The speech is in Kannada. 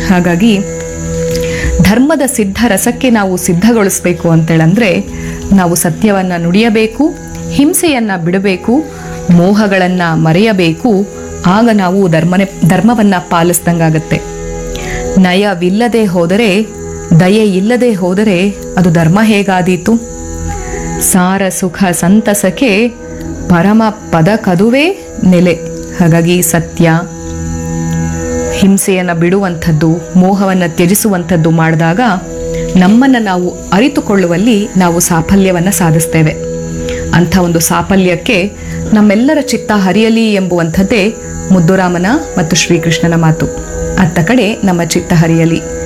ಹಾಗಾಗಿ ಧರ್ಮದ ಸಿದ್ಧ ರಸಕ್ಕೆ ನಾವು ಸಿದ್ಧಗೊಳಿಸ್ಬೇಕು ಅಂತೇಳಂದ್ರೆ ನಾವು ಸತ್ಯವನ್ನ ನುಡಿಯಬೇಕು ಹಿಂಸೆಯನ್ನ ಬಿಡಬೇಕು ಮೋಹಗಳನ್ನ ಮರೆಯಬೇಕು ಆಗ ನಾವು ಧರ್ಮನೆ ಧರ್ಮವನ್ನ ಪಾಲಿಸ್ದಂಗಾಗತ್ತೆ ನಯವಿಲ್ಲದೆ ಹೋದರೆ ದಯೆ ಇಲ್ಲದೆ ಹೋದರೆ ಅದು ಧರ್ಮ ಹೇಗಾದೀತು ಸಾರ ಸುಖ ಸಂತಸಕ್ಕೆ ಪರಮ ಪದ ಕದುವೆ ನೆಲೆ ಹಾಗಾಗಿ ಸತ್ಯ ಹಿಂಸೆಯನ್ನು ಬಿಡುವಂಥದ್ದು ಮೋಹವನ್ನು ತ್ಯಜಿಸುವಂಥದ್ದು ಮಾಡಿದಾಗ ನಮ್ಮನ್ನು ನಾವು ಅರಿತುಕೊಳ್ಳುವಲ್ಲಿ ನಾವು ಸಾಫಲ್ಯವನ್ನು ಸಾಧಿಸ್ತೇವೆ ಅಂಥ ಒಂದು ಸಾಫಲ್ಯಕ್ಕೆ ನಮ್ಮೆಲ್ಲರ ಚಿತ್ತ ಹರಿಯಲಿ ಎಂಬುವಂಥದ್ದೇ ಮುದ್ದುರಾಮನ ಮತ್ತು ಶ್ರೀಕೃಷ್ಣನ ಮಾತು ಅತ್ತ ಕಡೆ ನಮ್ಮ ಚಿತ್ತ ಹರಿಯಲಿ